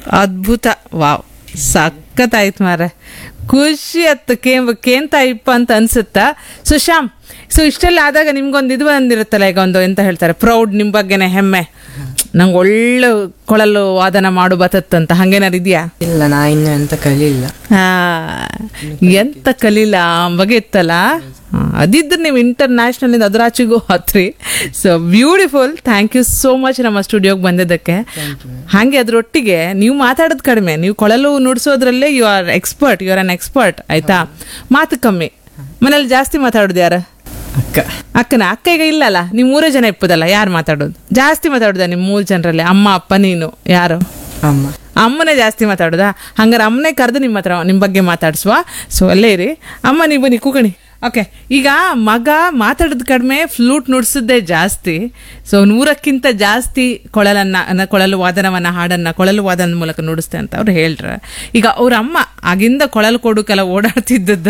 ಅದ್ಭುತ ವಾವ್ ಸಖತ್ತಾಯ್ತು ಮಾರೆ ಖುಷಿ ಆಯ್ತು ಕೇ ಕೇಂತ ಇಪ್ಪ ಅಂತ ಅನ್ಸುತ್ತಾ ಸೊ ಶ್ಯಾಮ್ ಸೊ ಇಷ್ಟೆಲ್ಲ ಆದಾಗ ನಿಮ್ಗೊಂದು ಇದು ಬಂದಿರುತ್ತಲ್ಲ ಈಗ ಒಂದು ಎಂತ ಹೇಳ್ತಾರೆ ಪ್ರೌಡ್ ನಿಮ್ ಬಗ್ಗೆನೆ ಹೆಮ್ಮೆ ನಂಗೆ ಒಳ್ಳೆ ಕೊಳಲು ವಾದನ ಮಾಡು ಬತ್ತತ್ತಂತ ಹಂಗೇನಾರು ಇದೆಯಾ ಇಲ್ಲ ನಾ ಇನ್ನು ಎಂತ ಕಲಿಲ್ಲ ಆ, ಎಂತ ಕಲೀಲ ಬಗ್ಗೆ ಇತ್ತಲ್ಲ ಆ, ಅದಿದ್ರೆ ನೀವು ಇಂಟರ್ನ್ಯಾಷನಲ್ ಇಂದ ಅದರಾಚೆಗೂ ಹತ್ರಿ so beautiful thank you so much ನಮ್ಮ ಸ್ಟುಡಿಯೋಗೆ ಬಂದಿದ್ದಕ್ಕೆ ಹಾಗೆ ಅದ್ರೊಟ್ಟಿಗೆ ನೀವು ಮಾತಾಡೋದು ಕಡಿಮೆ ನೀವು ಕೊಳಲು ನುಡಿಸೋದ್ರಲ್ಲೇ you are expert you are an expert ಆಯ್ತಾ ಮಾತು ಕಮ್ಮಿ ಮನೇಲಿ ಜಾಸ್ತಿ ಮಾತಾಡೋದು ಯಾರು ಅಕ್ಕ ಅಕ್ಕನ ಅಕ್ಕ ಈಗ ಇಲ್ಲಲ್ಲ ನೀವು ಮೂರೇ ಜನ ಇಪ್ಪದಲ್ಲ ಯಾರು ಮಾತಾಡೋದು ಜಾಸ್ತಿ ಮಾತಾಡೋದ ನಿಮ್ಮ ಮೂರು ಜನರಲ್ಲಿ ಅಮ್ಮ ಅಪ್ಪ ನೀನು ಯಾರು ಅಮ್ಮ ಅಮ್ಮನೇ ಜಾಸ್ತಿ ಮಾತಾಡೋದಾ ಹಂಗಾರೆ ಅಮ್ಮನೇ ಕರೆದು ನಿಮ್ಮ ಹತ್ರ ನಿಮ್ಮ ಬಗ್ಗೆ ಮಾತಾಡ್ಸುವ ಸೊ ಅಲ್ಲೇ ಇರಿ ಅಮ್ಮ ನೀವು ಬನ್ನಿ ಕೂಕಣಿ ಓಕೆ ಈಗ ಮಗ ಮಾತಾಡೋದು ಕಡಿಮೆ ಫ್ಲೂಟ್ ನುಡ್ಸೋದೇ ಜಾಸ್ತಿ ಸೊ ನೂರಕ್ಕಿಂತ ಜಾಸ್ತಿ ಕೊಳಲನ್ನ ಅನ್ನ- ಕೊಳಲು ವಾದನವನ್ನ ಹಾಡನ್ನ ಕೊಳಲು ವಾದನದ ಮೂಲಕ ನುಡಿಸ್ತೆ ಅಂತ ಅವ್ರು ಹೇಳ್ರ ಈಗ ಅವ್ರ ಅಮ್ಮ ಆಗಿಂದ ಕೊಳಲು ಕೊಡುಕೆಲ್ಲ ಓಡಾಡ್ತಿದ್ದದ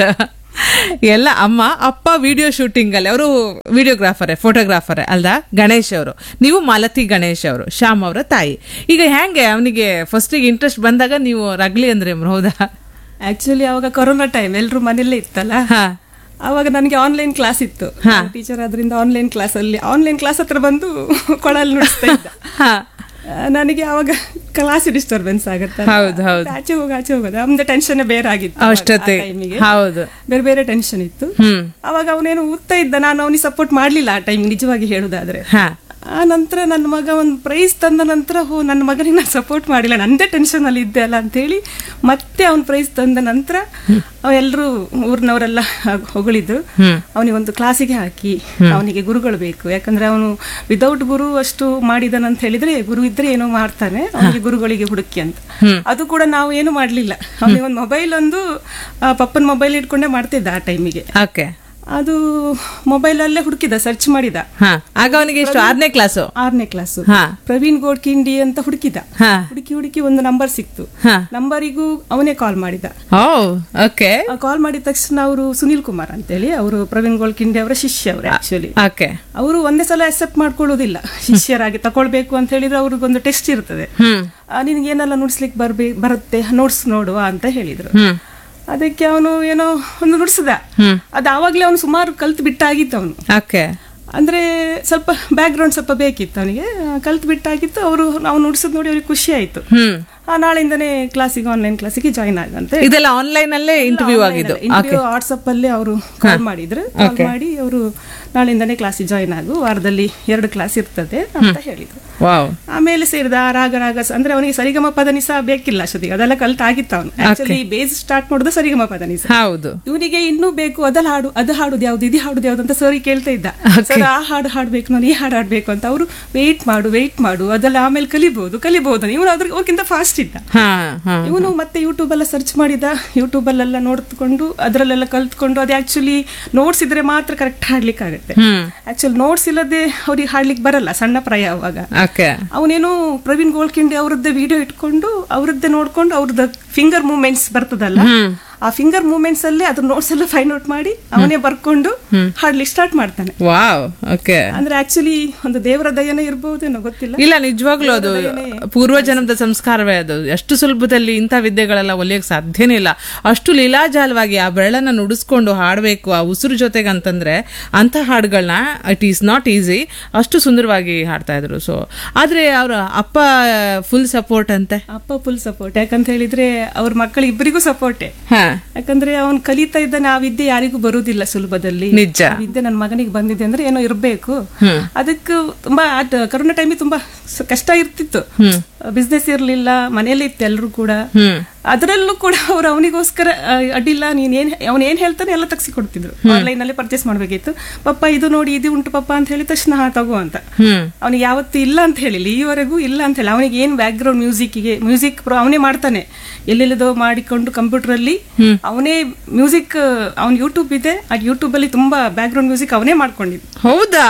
ಎಲ್ಲ ಅಮ್ಮ ಅಪ್ಪ ವಿಡಿಯೋ ಶೂಟಿಂಗ್ ಅಲ್ಲಿ ಅವರು ವಿಡಿಯೋಗ್ರಾಫರೇ ಫೋಟೋಗ್ರಾಫರೇ ಅಲ್ದಾ ಗಣೇಶ್ ಅವರು ನೀವು ಮಾಲತಿ ಗಣೇಶ್ ಅವರು ಶ್ಯಾಮ್ ಅವರ ತಾಯಿ ಈಗ ಹೆಂಗೆ ಅವನಿಗೆ ಫಸ್ಟಿಗೆ ಇಂಟ್ರೆಸ್ಟ್ ಬಂದಾಗ ನೀವು ರಗ್ಲಿ ಅಂದ್ರೆ ಹೌದಾ ಆಕ್ಚುಲಿ ಅವಾಗ ಕೊರೋನಾ ಟೈಮ್ ಎಲ್ರು ಮನೆಯಲ್ಲೇ ಇತ್ತಲ್ಲ ಹಾ ಅವಾಗ ನನಗೆ ಆನ್ಲೈನ್ ಕ್ಲಾಸ್ ಇತ್ತು ಟೀಚರ್ ಆದ್ರಿಂದ ಆನ್ಲೈನ್ ಕ್ಲಾಸ್ ಅಲ್ಲಿ ಆನ್ಲೈನ್ ಕ್ಲಾಸ್ ಹತ್ರ ಬಂದು ಕೊಡಲ್ ನುಡಿಸ್ತಾ ಇದ್ದ ಹಾ ಆ, ನನಗೆ ಅವಾಗ ಕ್ಲಾಸ್ ಡಿಸ್ಟರ್ಬೆನ್ಸ್ ಆಗುತ್ತೆ ಹೌದು, ಹೌದು. ಆಚೆ ಹೋಗಿ ಆಚೆ ಹೋಗೋದು ನಮ್ದು ಟೆನ್ಷನ್ ಬೇರೆ ಆಗಿತ್ತು ಅವಾಗ, ಆ ಅಷ್ಟೊತ್ತಿಗೆ. ಟೈಮಿಗೆ. ಹೌದು. ಬೇರೆ ಬೇರೆ ಟೆನ್ಷನ್ ಇತ್ತು ಹ್ಮ್ ಅವಾಗ ಅವನೇನು ಓದ್ತಾ ಇದ್ದ ನಾನು ಅವನಿಗೆ ಸಪೋರ್ಟ್ ಮಾಡ್ಲಿಲ್ಲ ಆ ಟೈಮ್ ನಿಜವಾಗಿ ಹೇಳುದಾದ್ರೆ ಹಾ ಆ ನಂತರ ನನ್ನ ಮಗ ಒಂದು ಪ್ರೈಸ್ ತಂದ ನಂತರ ಹೋ ನನ್ನ ಮಗನಿಗೆ ನಾನು ಸಪೋರ್ಟ್ ಮಾಡಿಲ್ಲ ನಂದೇ ಟೆನ್ಷನ್ ಅಲ್ಲಿ ಇದ್ದೆ ಅಲ್ಲ ಅಂತೇಳಿ ಮತ್ತೆ ಅವ್ನು ಪ್ರೈಸ್ ತಂದ ನಂತರ ಎಲ್ಲರೂ ಊರಿನವರೆಲ್ಲ ಹೊಗಳಿದ್ರು ಅವನಿಗೆ ಒಂದು ಕ್ಲಾಸಿಗೆ ಹಾಕಿ ಅವನಿಗೆ ಗುರುಗಳು ಬೇಕು ಯಾಕಂದ್ರೆ ಅವನು ವಿದೌಟ್ ಗುರು ಅಷ್ಟು ಮಾಡಿದನಂತ ಹೇಳಿದ್ರೆ ಗುರು ಇದ್ರೆ ಏನೋ ಮಾಡ್ತಾನೆ ಅವನಿಗೆ ಗುರುಗಳಿಗೆ ಹುಡುಕಿ ಅಂತ ಅದು ಕೂಡ ನಾವು ಏನು ಮಾಡ್ಲಿಲ್ಲ ಅವನಿಗೆ ಒಂದು ಮೊಬೈಲ್ ಒಂದು ಆ, ಪಪ್ಪನ ಮೊಬೈಲ್ ಇಟ್ಕೊಂಡೇ ಮಾಡ್ತಿದ್ದ ಆ ಟೈಮಿಗೆ ಓಕೆ ಅದು ಮೊಬೈಲ್ ಅಲ್ಲೇ ಹುಡುಕಿದ ಸರ್ಚ್ ಮಾಡಿದ ಹಾ ಆಗ ಅವನಿಗೆ ಎಷ್ಟು ಆರನೇ ಕ್ಲಾಸು ಆರನೇ ಕ್ಲಾಸ್ ಹಾ. ಪ್ರವೀಣ್ ಗೋಡ್ಕಿಂಡಿ ಅಂತ ಹುಡುಕಿದ ಹಾ ಹುಡುಕಿ ಹುಡುಕಿ ಒಂದು ನಂಬರ್ ಸಿಕ್ತು ಹಾ. ನಂಬರಿಗೂ ಅವನೇ ಕಾಲ್ ಮಾಡಿದ ಓ ಓಕೆ ಕಾಲ್ ಮಾಡಿದ ತಕ್ಷಣ ಅವರು ಸುನಿಲ್ ಕುಮಾರ್ ಅಂತೇಳಿ ಅವರು ಪ್ರವೀಣ್ ಗೋಲ್ಕಿಂಡಿ ಅವರ ಶಿಷ್ಯ ಅವರು ಆಕ್ಚುಲಿ ಓಕೆ ಅವರು ಒಂದೇ ಸಲ ಅಕ್ಸೆಪ್ಟ್ ಮಾಡ್ಕೊಳ್ಳೋದಿಲ್ಲ ಶಿಷ್ಯರಾಗಿ ತಗೊಳ್ಬೇಕು ಅಂತ ಹೇಳಿದ್ರೆ ಅವ್ರಿಗೊಂದು ಟೆಸ್ಟ್ ಇರ್ತದೆ ಹ್ಮ್ ಆ, ನಿನಗೆ ಏನೆಲ್ಲ ನುಡ್ಸ್ಲಿಕ್ಕೆ ಬರ್ಬೇ ಬರುತ್ತೆ ನೋಟ್ಸ್ ನೋಡುವ ಅಂತ ಹೇಳಿದ್ರು ಹ್ಮ್ ಅದಕ್ಕೆ ಅವನು ಏನೋ ಒಂದು ನುಡ್ಸಿದ ಅದು ಆವಾಗ್ಲೇ ಅವನು ಸುಮಾರು ಕಲ್ತು ಬಿಟ್ಟಾಗಿತ್ತು ಅವನು ಓಕೆ ಅಂದ್ರೆ ಸ್ವಲ್ಪ ಬ್ಯಾಕ್ ಗ್ರೌಂಡ್ ಸ್ವಲ್ಪ ಬೇಕಿತ್ತು ಅವನಿಗೆ ಕಲ್ತು ಬಿಟ್ಟಾಗಿತ್ತು ಅವರು ನಾವು ನುಡ್ಸದ್ ನೋಡಿ ಅವ್ರಿಗೆ ಖುಷಿ ಆಯ್ತು ಹ್ಮ್ ಆ, ನಾಳೆಯಿಂದನೇ ಕ್ಲಾಸಿಗೆ ಆನ್ಲೈನ್ ಕ್ಲಾಸಿಗೆ ಜಾಯ್ನ್ ಆಗಂತೆ ಇದೆಲ್ಲ ಆನ್ಲೈನ್ ಅಲ್ಲೇ ಇಂಟರ್ವ್ಯೂ ಆಗಿದ್ದು ಓಕೆ ವಾಟ್ಸಪ್ ಅಲ್ಲಿ ಅವರು ಕಾಲ್ ಮಾಡಿದ್ರು ಕಾಲ್ ಮಾಡಿ ಅವರು ನಾಳೆಯಿಂದನೇ ಕ್ಲಾಸಿಗೆ ಜಾಯ್ನ್ ಆಗು ವಾರದಲ್ಲಿ ಎರಡು ಕ್ಲಾಸ್ ಇರ್ತದೆ ಅಂತ ಹೇಳಿದ್ರು ವಾವ್ ಆಮೇಲೆ ಸೇರಿದ ಆ ರಾಗ ರಾಗ ಸ- ಅಂದ್ರೆ ಅವನಿಗೆ ಸರಿಗಮ ಪದನಿಸ ಬೇಕಿಲ್ಲ ಅಷ್ಟೊತ್ತಿಗೆ ಅದೆಲ್ಲ ಕಲ್ತ ಆಗಿತ್ತು ಅವನು ಆಕ್ಚುಲಿ ಬೇಸ್ ಸ್ಟಾರ್ಟ್ ಮಾಡೋದು ಸರಿಗಮ ಪದನಿಸ ಹೌದು ಇವನಿಗೆ ಇನ್ನೂ ಬೇಕು ಅದಲ್ಲ ಹಾಡು ಅದು ಹಾಡುದು ಯಾವ್ದು ಇದು ಹಾಡುದು ಯಾವ್ದು ಅಂತ ಸರಿ ಕೇಳ್ತಾ ಇದ್ದ ಸರ್ ಆ ಹಾಡು ಹಾಡ್ಬೇಕು ನಾನು ಈ ಹಾಡು ಹಾಡ್ಬೇಕು ಅಂತ ಅವರು ವೆಯ್ಟ್ ಮಾಡು ವೆಯ್ಟ್ ಮಾಡು ಅದೆಲ್ಲ ಆಮೇಲೆ ಕಲಿಬಹುದು ಕಲಿಬಹುದು ಇವನು ಅದ್ರ ಅವ್ರಿಗಿಂತ ಫಾಸ್ಟ್ ಇದ್ದ ಹಾ ಹಾ ಇವನು ಮತ್ತೆ ಯೂಟ್ಯೂಬ್ ಎಲ್ಲ ಸರ್ಚ್ ಮಾಡಿದ ಯೂಟ್ಯೂಬ್ ಅಲ್ಲೆಲ್ಲ ನೋಡ್ಕೊಂಡು ಅದ್ರಲ್ಲೆಲ್ಲ ಕಲ್ತ್ಕೊಂಡು ಅದು ಆಕ್ಚುಲಿ ನೋಟ್ಸ್ ಇದ್ರೆ ಮಾತ್ರ ಕರೆಕ್ಟ್ ಹಾಡ್ಲಿಕ್ಕೆ ಆಗುತ್ತೆ ಹ್ಮ್ ಆಕ್ಚುಲಿ ನೋಟ್ಸ್ ಇಲ್ಲದೆ ಅವ್ರಿಗೆ ಹಾಡ್ಲಿಕ್ಕೆ ಬರಲ್ಲ ಸಣ್ಣ ಪ್ರಾಯ ಅವಾಗ ಓಕೆ ಅವನೇನು ಪ್ರವೀಣ್ ಗೋಲ್ಕಿಂಡಿ ಅವರದ್ದೇ ವಿಡಿಯೋ ಇಟ್ಕೊಂಡು ಅವರದ್ದೇ ನೋಡ್ಕೊಂಡು ಅವ್ರದ್ದು ಫಿಂಗರ್ ಮೂವ್ಮೆಂಟ್ಸ್ ಬರ್ತದಲ್ಲ ಆ ಫಿಂಗರ್ ಮೂವ್ಮೆಂಟ್ಸ್ ಅಲ್ಲೇ ಅದ್ರ ನೋಟ್ಸ್ ಎಲ್ಲ ಫೈಂಡ್ ಔಟ್ ಮಾಡಿ ಅವನೇ ಬರ್ಕೊಂಡು ಹಾಡ್ಲಿಕ್ಕೆ ಸ್ಟಾರ್ಟ್ ಮಾಡ್ತಾನೆ ವಾವ್ ಓಕೆ ಅಂದ್ರೆ ಆಕ್ಚುಲಿ ಒಂದು ದೇವರ ದಯನೇ ಇರ್ಬಹುದೇನೋ ಗೊತ್ತಿಲ್ಲ ಇಲ್ಲ ನಿಜವಾಗ್ಲೂ ಅದು ಪೂರ್ವ ಜನ್ಮದ ಸಂಸ್ಕಾರವೇ ಅದು ಎಷ್ಟು ಸುಲಭದಲ್ಲಿ ಇಂಥ ವಿದ್ಯೆಗಳೆಲ್ಲ ಒಲಿಯಕ್ಕೆ ಸಾಧ್ಯನೇ ಇಲ್ಲ ಅಷ್ಟು ಲೀಲಾಜಾಲವಾಗಿ ಆ ಬೆರಳನ್ನ ನುಡಿಸ್ಕೊಂಡು ಹಾಡಬೇಕು ಆ ಉಸಿರು ಜೊತೆಗೆ ಅಂತಂದ್ರೆ ಅಂಥ ಹಾಡುಗಳನ್ನ ಇಟ್ ಈಸ್ ನಾಟ್ ಈಸಿ ಅಷ್ಟು ಸುಂದರವಾಗಿ ಹಾಡ್ತಾ ಇದ್ರು ಸೊ ಆದ್ರೆ ಅವರ ಅಪ್ಪ ಫುಲ್ ಸಪೋರ್ಟ್ ಅಂತೆ ಅಪ್ಪ ಫುಲ್ ಸಪೋರ್ಟ್ ಯಾಕಂತ ಹೇಳಿದ್ರೆ ಅವ್ರ ಮಕ್ಕಳು ಇಬ್ಬರಿಗೂ ಸಪೋರ್ಟೇ ಹಾ ಯಾಕಂದ್ರೆ ಅವ್ನು ಕಲಿತಾ ಇದ್ದಾನೆ ಆ ವಿದ್ಯೆ ಯಾರಿಗೂ ಬರುವುದಿಲ್ಲ ಸುಲಭದಲ್ಲಿ ನಿಜ. ಆ ವಿದ್ಯೆ ನನ್ನ ಮಗನಿಗೆ ಬಂದಿದೆ ಅಂದ್ರೆ ಏನೋ ಇರಬೇಕು ಅದಕ್ಕೆ ತುಂಬಾ ಆ ಕರೋನಾ ಟೈಮಿಗೆ ತುಂಬಾ ಸ- ಕಷ್ಟ ಇರ್ತಿತ್ತು ಬಿಸ್ನೆಸ್ ಇರ್ಲಿಲ್ಲ ಮನೆಯಲ್ಲೇ ಇತ್ತು ಎಲ್ಲರೂ ಕೂಡ ಹ್ಮ್ ಅದರಲ್ಲೂ ಕೂಡ ಅವ್ರು ಅವನಿಗೋಸ್ಕರ ಆ, ಅಡ್ಡಿಲ್ಲ ನೀನ್ ಏನ್ ಅವನ್ ಏನ್ ಹೇಳ್ತಾನೆ ಎಲ್ಲ ತಗ್ಸಿ ಕೊಡ್ತಿದ್ರು ಆನ್ಲೈನ್ ಅಲ್ಲಿ ಪರ್ಚೇಸ್ ಮಾಡ್ಬೇಕಿತ್ತು ಪಪ್ಪ ಇದು ನೋಡಿ ಇದು ಉಂಟು ಪಪ್ಪ ಅಂತ ಹೇಳಿದ ತಕ್ಷಣ ಹಾ ತಗೋ ಅಂತ ಹ್ಮ್ ಅವನಿಗೆ ಯಾವತ್ತೂ ಇಲ್ಲ ಅಂತ ಹೇಳಿಲ್ಲ ಈವರೆಗೂ ಇಲ್ಲ ಅಂತ ಹೇಳಿ ಅವನಿಗೆ ಏನ್ ಬ್ಯಾಕ್ ಗ್ರೌಂಡ್ ಮ್ಯೂಸಿಕ್ಗೆ ಮ್ಯೂಸಿಕ್ ಅವನೇ ಮಾಡ್ತಾನೆ ಎಲ್ಲೆಲ್ಲದೋ ಮಾಡಿಕೊಂಡು ಕಂಪ್ಯೂಟರ್ ಅಲ್ಲಿ ಅವನೇ ಮ್ಯೂಸಿಕ್ ಅವನ್ ಯೂಟ್ಯೂಬ್ ಇದೆ ಆ ಯೂಟ್ಯೂಬ್ ಅಲ್ಲಿ ತುಂಬಾ ಬ್ಯಾಕ್ ಗ್ರೌಂಡ್ ಮ್ಯೂಸಿಕ್ ಅವನೇ ಮಾಡ್ಕೊಂಡಿದ್ದ ಹೌದಾ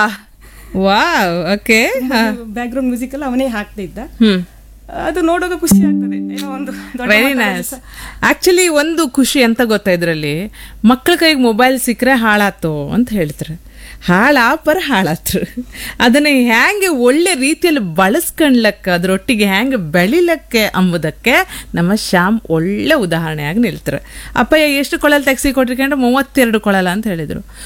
wow okay background music ಎಲ್ಲ ಅವನೇ ಹಾಕ್ತಾ ಇದ್ದ ಹ್ಮ್ ಅದು ನೋಡುವಾಗ ಖುಷಿ ಆಗ್ತದೆ ಏನೋ ಒಂದು ದೊಡ್ಡ ವೆರಿ ಮಟ್ಟದ ನೈಸ್ ಆಕ್ಚುಲಿ ಒಂದು ಖುಷಿ ಅಂತ ಗೊತ್ತಾ ಇದ್ರಲ್ಲಿ ಮಕ್ಕಳ ಕೈಗೆ ಮೊಬೈಲ್ ಸಿಕ್ಕರೆ ಹಾಳಾತು ಅಂತ ಹೇಳ್ತಾರೆ ಹಾಳಾಪರ ಹಾಳಾತ್ರು ಅದನ್ನ ಹ್ಯಾಂಗೆ ಒಳ್ಳೆ ರೀತಿಯಲ್ಲಿ ಬಳಸ್ಕೊಂಡ್ಲಕ್ಕ ಅದ್ರೊಟ್ಟಿಗೆ ಹ್ಯಾಂಗೆ ಬೆಳಿಲಕ್ಕೆ ಅಂಬುದಕ್ಕೆ ನಮ್ಮ ಶ್ಯಾಮ್ ಒಳ್ಳೆ ಉದಾಹರಣೆಯಾಗಿ ನಿಲ್ತಾರೆ ಅಪ್ಪಯ್ಯ ಎಷ್ಟು ಕೊಳಲ್ ತೆಗ್ಸಿ ಕೊಟ್ರಿಕೊಂಡು ಮೂವತ್ತೆರಡು ಕೊಳಲ ಅಂತ ಹೇಳಿದ್ರು